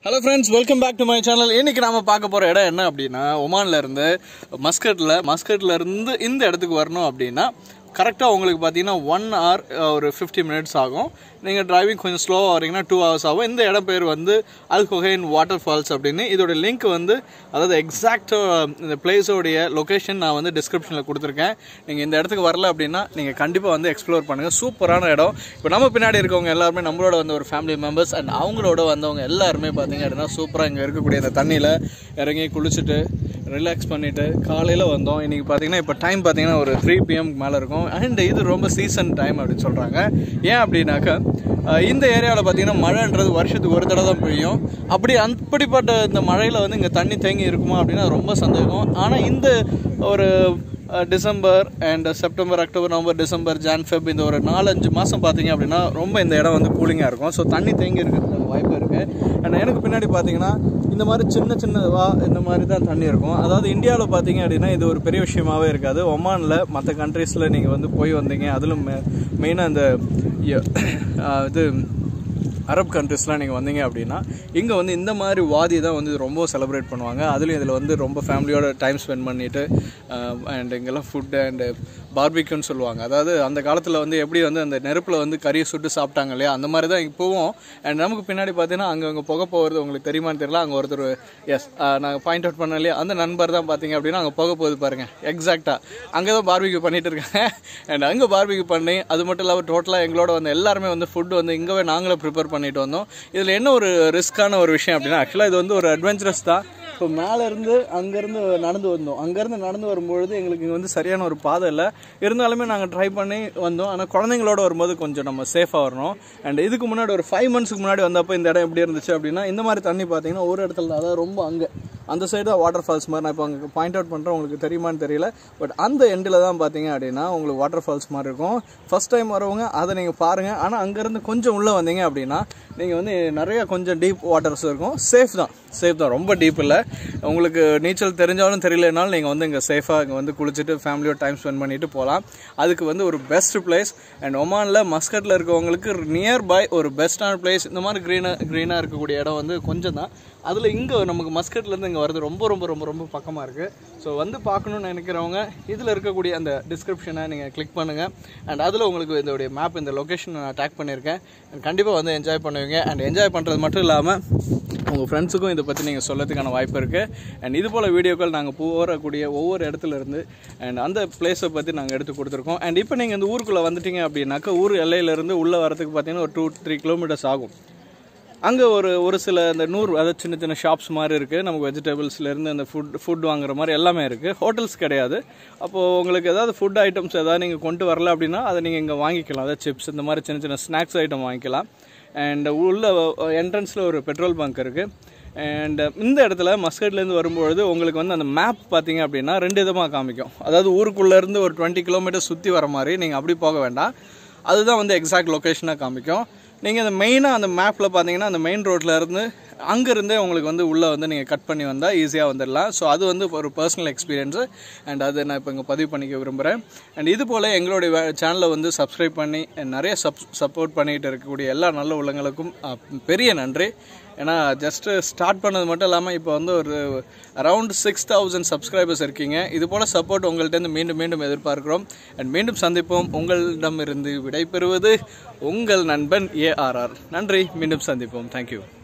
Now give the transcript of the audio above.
hello friends welcome back to my channel இன்னைக்கு நாம பார்க்க போற இடம் என்ன அப்படின்னா ஒமான்ல இருந்து மஸ்கட்ல மஸ்கட்ல இருந்து இந்த இடத்துக்கு வரணும் அப்படின்னா கரெக்டாக உங்களுக்கு பார்த்தீங்கன்னா ஒன் hour ஒரு ஃபிஃப்டி மினிட்ஸ் ஆகும் நீங்கள் டிரைவிங் கொஞ்சம் ஸ்லோவாக வரீங்கன்னா டூ ஹவர்ஸ் ஆகும் இந்த இடம் பேர் வந்து அல் கொஹைன் வாட்டர் ஃபால்ஸ் அப்படின்னு இதோட லிங்க் வந்து அதாவது எக்ஸாக்ட் இந்த பிளேஸோடைய லொக்கேஷன் நான் வந்து டிஸ்கிரிப்ஷனில் கொடுத்துருக்கேன் நீங்கள் இந்த இடத்துக்கு வரல அப்படின்னா நீங்கள் கண்டிப்பாக வந்து எக்ஸ்ப்ளோர் பண்ணுங்கள் சூப்பரான இடம் இப்போ நம்ம பின்னாடி இருக்கவங்க எல்லாருமே நம்மளோட வந்து ஒரு ஃபேமிலி மெம்பர்ஸ் அண்ட் அவங்களோட வந்தவங்க எல்லாருமே பார்த்தீங்க அப்படின்னா சூப்பராக இங்கே இருக்கக்கூடிய இந்த தண்ணியில் இறங்கி குளிச்சுட்டு ரிலாக்ஸ் பண்ணிவிட்டு காலையில் வந்தோம் இன்றைக்கி பார்த்தீங்கன்னா இப்போ டைம் பார்த்தீங்கன்னா ஒரு த்ரீ பிஎம்க்கு மேலே இருக்கும் அண்ட் இது ரொம்ப சீசன் டைம் அப்படின்னு சொல்கிறாங்க ஏன் அப்படின்னாக்கா அஹ், இந்த ஏரியாவில் பார்த்தீங்கன்னா மழைன்றது வருஷத்துக்கு ஒரு தடவை தான் பெய்யும் அப்படி அப்படிப்பட்ட இந்த மழையில் வந்து இங்கே தண்ணி தேங்கி இருக்குமா அப்படின்னா ரொம்ப சந்தேகம் ஆனால் இந்த ஒரு அஹ், December and September October November December Jan Feb இந்த ஒரு நாலஞ்சு மாதம் பார்த்தீங்க அப்படின்னா ரொம்ப இந்த இடம் வந்து கூலிங்காக இருக்கும் ஸோ தண்ணி தேங்கி இருக்கிறதுக்கான வாய்ப்பு இருக்குது அண்ட் எனக்கு பின்னாடி பார்த்தீங்கன்னா இந்த மாதிரி சின்ன சின்னவா இந்த மாதிரி தான் தண்ணி இருக்கும் அதாவது இந்தியாவில் பார்த்தீங்க அப்படின்னா இது ஒரு பெரிய விஷயமாவே இருக்காது ஒமானில் மற்ற கண்ட்ரீஸில் நீங்கள் வந்து போய் வந்தீங்க அதிலும் மெயினாக இந்த ய- அஹ் இது அரப் கண்ட்ரிஸ்லாம் நீங்கள் வந்தீங்க அப்படின்னா இங்கே வந்து இந்த மாதிரி வாதி தான் வந்து ரொம்ப செலிப்ரேட் பண்ணுவாங்க அதுலேயும் இதில் வந்து ரொம்ப ஃபேமிலியோட டைம் ஸ்பெண்ட் பண்ணிட்டு அண்ட் இங்கெல்லாம் ஃபுட்டு அண்டு பார்பிக்யூன்னு சொல்லுவாங்க அதாவது அந்த காலத்தில் வந்து எப்படி வந்து அந்த நெருப்பில் வந்து கறியை சுட்டு சாப்பிட்டாங்க இல்லையா அந்த மாதிரி தான் இப்போவும் அண்ட் நமக்கு பின்னாடி பார்த்தீங்கன்னா அங்கே அங்கே புகை போகிறது உங்களுக்கு தெரியுமான்னு தெரியல அங்கே ஒருத்தர் எஸ் நாங்கள் பாயிண்ட் அவுட் பண்ண இல்லையா அந்த நண்பர் தான் பார்த்தீங்க அப்படின்னா அங்கே புகை போகுது பாருங்கள் எக்ஸாக்டாக அங்கே தான் பார்பிக்யூ பண்ணிட்டு இருக்காங்க அண்ட் அங்கே பார்பிக்யூ பண்ணி அது மட்டும் இல்லாமல் டோட்டலாக எங்களோட வந்து எல்லாருமே வந்து ஃபுட் வந்து இங்கவே நாங்களே ப்ரிப்பேர் பண்ணிட்டு வந்தோம் இதில் என்ன ஒரு ரிஸ்க்கான ஒரு விஷயம் அப்படின்னா ஆக்சுவலாக இது வந்து ஒரு அட்வென்ச்சரஸ் தான் இப்போ மேலேருந்து அங்கேருந்து நடந்து வந்தோம் அங்கேருந்து நடந்து வரும்பொழுது எங்களுக்கு இங்கே வந்து சரியான ஒரு பாதை இல்லை இருந்தாலுமே நாங்கள் ட்ரை பண்ணி வந்தோம் ஆனால் குழந்தைங்களோட வரும்போது கொஞ்சம் நம்ம சேஃபாக வரணும் அண்ட் இதுக்கு முன்னாடி ஒரு ஃபைவ் மந்த்ஸ்க்கு முன்னாடி வந்தப்போ இந்த இடம் எப்படி இருந்துச்சு அப்படின்னா இந்த மாதிரி தண்ணி பார்த்தீங்கன்னா ஒரு இடத்துல தான் அதாவது ரொம்ப அங்கே அந்த சைடு தான் வாட்டர் ஃபால்ஸ் மாதிரி நான் இப்போ அங்கே பாயிண்ட் அவுட் பண்ணுறேன் உங்களுக்கு தெரியுமான்னு தெரியல பட் அந்த எண்டில் தான் பார்த்தீங்க அப்படின்னா உங்களுக்கு வாட்டர் ஃபால்ஸ் மாதிரி இருக்கும் ஃபர்ஸ்ட் டைம் வரவங்க அதை நீங்கள் பாருங்கள் ஆனால் அங்கேருந்து கொஞ்சம் உள்ளே வந்தீங்க அப்படின்னா நீங்கள் வந்து நிறைய கொஞ்சம் டீப் வாட்டர்ஸ் இருக்கும் சேஃப் தான் சேஃப் தான் ரொம்ப டீப் இல்லை உங்களுக்கு நீச்சல் தெரிஞ்சாலும் தெரியலனாலும் நீங்கள் வந்து இங்கே சேஃபாக இங்கே வந்து குளிச்சுட்டு ஃபேமிலியோட டைம் ஸ்பெண்ட் பண்ணிட்டு போகலாம் அதுக்கு வந்து ஒரு பெஸ்ட் பிளேஸ் அண்ட் ஒமானில் மஸ்கட்டில் இருக்கவங்களுக்கு நியர் பை ஒரு பெஸ்ட்டான பிளேஸ் இந்த மாதிரி க்ரீனாக க்ரீனாக இருக்கக்கூடிய இடம் வந்து கொஞ்சம் தான் அதில் இங்கே நமக்கு மஸ்கட்லேருந்து இங்கே வரது ரொம்ப ரொம்ப ரொம்ப ரொம்ப பக்கமாக இருக்குது ஸோ வந்து பார்க்கணுன்னு நினைக்கிறவங்க இதில் இருக்கக்கூடிய அந்த டிஸ்கிரிப்ஷனை நீங்கள் கிளிக் பண்ணுங்கள் அண்ட் அதில் உங்களுக்கு இதோடைய மேப் இந்த லொக்கேஷன் நான் டேக் பண்ணியிருக்கேன் அண்ட் கண்டிப்பாக வந்து என்ஜாய் பண்ணுவீங்க அண்ட் என்ஜாய் பண்ணுறது மட்டும் இல்லாமல் உங்கள் ஃப்ரெண்ட்ஸுக்கும் இதை பற்றி நீங்கள் சொல்லறதுக்கான வாய்ப்பு இருக்குது அண்ட் இது போல் வீடியோக்கள் நாங்கள் போகக்கூடிய ஒவ்வொரு இடத்துல இருந்து அண்ட் அந்த பிளேஸை பற்றி நாங்கள் எடுத்து கொடுத்துருக்கோம் அண்ட் இப்போ நீங்கள் இந்த ஊருக்குள்ளே வந்துட்டீங்க அப்படின்னாக்கா ஊர் எல்லையிலேருந்து உள்ளே வரதுக்கு பார்த்தீங்கன்னா ஒரு டூ த்ரீ கிலோமீட்டர்ஸ் ஆகும் அங்கே ஒரு ஒரு சில இந்த நூறு அதாவது சின்ன சின்ன ஷாப்ஸ் மாதிரி இருக்குது நமக்கு வெஜிடபிள்ஸ்லேருந்து அந்த ஃபுட் ஃபுட் வாங்குற மாதிரி எல்லாமே இருக்குது ஹோட்டல்ஸ் கிடையாது அப்போது உங்களுக்கு ஏதாவது ஃபுட் ஐட்டம்ஸ் ஏதாவது நீங்கள் கொண்டு வரல அப்படின்னா அதை நீங்கள் இங்கே வாங்கிக்கலாம் அதாவது சிப்ஸ் இந்த மாதிரி சின்ன சின்ன ஸ்நாக்ஸ் ஐட்டம் வாங்கிக்கலாம் அண்ட் உள்ள என்ட்ரன்ஸில் ஒரு பெட்ரோல் பங்க் இருக்குது அண்ட் இந்த இடத்துல மஸ்கட்லேருந்து வரும்பொழுது உங்களுக்கு வந்து அந்த மேப் பார்த்தீங்க அப்படின்னா ரெண்டு விதமாக காமிக்கும் அதாவது ஊருக்குள்ளேருந்து ஒரு டுவெண்ட்டி கிலோமீட்டர் சுற்றி வர மாதிரி நீங்கள் அப்படி போக வேண்டாம் அதுதான் வந்து எக்ஸாக்ட் லொக்கேஷனாக காமிக்கும் நீங்கள் அந்த மெயினாக அந்த மேப்பில் பார்த்தீங்கன்னா அந்த மெயின் ரோட்டில் இருந்து அங்கேருந்தே உங்களுக்கு வந்து உள்ளே வந்து நீங்கள் கட் பண்ணி வந்தால் ஈஸியாக வந்துடலாம் ஸோ அது வந்து ஒரு பர்சனல் எக்ஸ்பீரியன்ஸு அண்ட் அது நான் இப்போ இங்கே பதிவு பண்ணிக்க விரும்புகிறேன் அண்ட் இது போல் எங்களுடைய சேனலை வந்து சப்ஸ்கிரைப் பண்ணி நிறைய சப் சப்போர்ட் பண்ணிகிட்டு இருக்கக்கூடிய எல்லா நல்ல உள்ளங்களுக்கும் அஹ், பெரிய நன்றி ஏன்னா ஜஸ்ட்டு ஸ்டார்ட் பண்ணது மட்டும் இல்லாமல் இப்போ வந்து ஒரு அரவுண்ட் சிக்ஸ் தௌசண்ட் சப்ஸ்கிரைபர்ஸ் இருக்கீங்க இது போல் சப்போர்ட் உங்கள்கிட்ட மீண்டும் மீண்டும் எதிர்பார்க்கிறோம் அண்ட் மீண்டும் சந்திப்போம் உங்களிடமிருந்து விடைபெறுவது உங்கள் நண்பன் ஏஆர்ஆர் நன்றி மீண்டும் சந்திப்போம் தேங்க்யூ